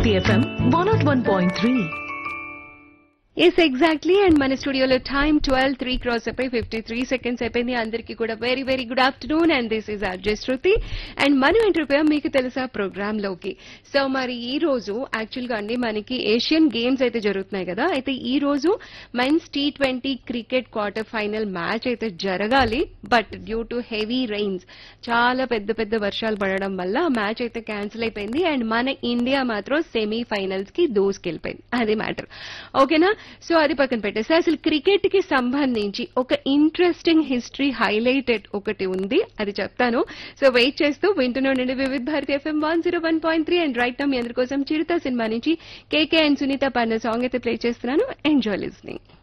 Bharti FM 101.3. Yes exactly and మన స్టూడియోలో time twelve three cross అయిపోయి ఫిఫ్టీ త్రీ సెకండ్స్ అయిపోయింది అందరికీ కూడా very very good afternoon and this is RJ Shruti and మనం ఎంటర్ మీకు తెలుసా ప్రోగ్రామ్ లోకి సో మరి ఈ రోజు యాక్చువల్ గా అండి మనకి ఏషియన్ గేమ్స్ అయితే జరుగుతున్నాయి కదా అయితే ఈ రోజు men's T twenty cricket quarter final match అయితే జరగాలి but due to heavy rains చాలా పెద్ద పెద్ద వర్షాలు పడడం వల్ల మ్యాచ్ అయితే క్యాన్సిల్ అయిపోయింది అండ్ మన ఇండియా మాత్రం సెమీ ఫైనల్స్ కి దూసుకెళ్ళిపోయింది అది మ్యాటర్ ఓకేనా సో అది పక్కన పెట్టేసి అసలు క్రికెట్ కి సంబంధించి ఒక ఇంట్రెస్టింగ్ హిస్టరీ హైలైటెడ్ ఒకటి ఉంది అది చెప్తాను సో వెయిట్ చేస్తూ వింటూనే ఉండండి Vividh Bharati FM one zero one point three and right మీ అందరి కోసం చిరుత సినిమా నుంచి కేకే అండ్ సునీత పాడిన సాంగ్ అయితే ప్లే చేస్తున్నాను ఎంజాయ్ లిస్నింగ్